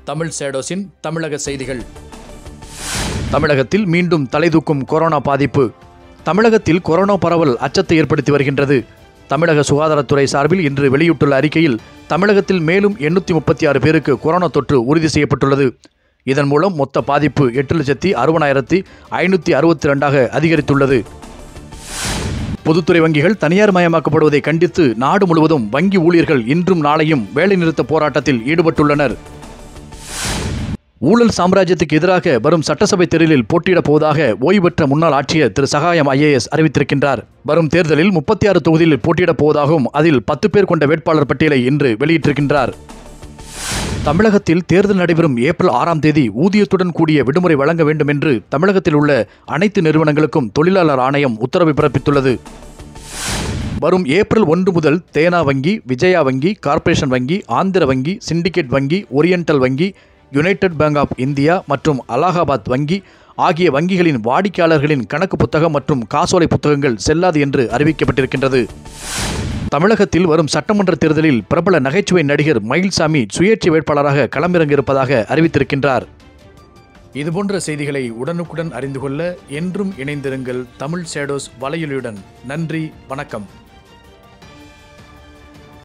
தமிழ் சேடோஸின் தமிழக செய்திகள் தமிழகத்தில் மீண்டும் தலைதூக்கும் கொரோனா பாதிப்பு தமிழகத்தில் கொரோனா பரவல் அச்சத்தை ஏற்படுத்தி வருகின்றது தமிழக சுகாதாரத்துறை சார்பில் இன்று வெளியிட்டுள்ள அறிக்கையில் தமிழகத்தில் மேலும் எண்ணூற்றி முப்பத்தி ஆறு பேருக்கு கொரோனா தொற்று உறுதி செய்யப்பட்டுள்ளது இதன் மூலம் மொத்த பாதிப்பு எட்டு லட்சத்தி அறுபதாயிரத்தி ஐநூற்றி அறுபத்தி ரெண்டாக அதிகரித்துள்ளது பொதுத்துறை வங்கிகள் தனியார் மயமாக்கப்படுவதை கண்டித்து நாடு முழுவதும் வங்கி ஊழியர்கள் இன்றும் நாளையும் வேலைநிறுத்த போராட்டத்தில் ஈடுபட்டுள்ளனர் ஊழல் சாம்ராஜ்யத்துக்கு எதிராக வரும் சட்டசபை தேர்தலில் போட்டியிடப் போவதாக ஓய்வு பெற்ற முன்னாள் ஆட்சியர் திரு சகாயம் ஐஏஎஸ் அறிவித்திருக்கின்றார் வரும் தேர்தலில் முப்பத்தி ஆறு தொகுதியில் போட்டியிடப் போவதாகவும் அதில் பத்து பேர் கொண்ட வேட்பாளர் பட்டியலை இன்று வெளியிட்டிருக்கின்றார் தமிழகத்தில் தேர்தல் நடைபெறும் ஏப்ரல் ஆறாம் தேதி ஊதியத்துடன் கூடிய விடுமுறை வழங்க வேண்டும் என்று தமிழகத்தில் உள்ள அனைத்து நிறுவனங்களுக்கும் தொழிலாளர் ஆணையம் உத்தரவு பிறப்பித்துள்ளது வரும் ஏப்ரல் ஒன்று முதல் தேனா வங்கி விஜயா வங்கி கார்ப்பரேஷன் வங்கி ஆந்திர வங்கி சிண்டிகேட் வங்கி ஓரியண்டல் வங்கி யுனைடெட் பேங்க் ஆஃப் இந்தியா மற்றும் அலகாபாத் வங்கி ஆகிய வங்கிகளின் வாடிக்கையாளர்களின் கணக்கு புத்தகம் மற்றும் காசோலை புத்தகங்கள் செல்லாது என்று அறிவிக்கப்பட்டிருக்கின்றது தமிழகத்தில் வரும் சட்டமன்ற தேர்தலில் பிரபல நகைச்சுவை நடிகர் மயில்சாமி சுயேட்சை வேட்பாளராக களமிறங்க இருப்பதாக அறிவித்திருக்கின்றார் இதுபோன்ற செய்திகளை உடனுக்குடன் அறிந்து கொள்ள என்றும் இணைந்திருங்கள் தமிழ் ஷேடோஸ் வலையொலியுடன் நன்றி வணக்கம்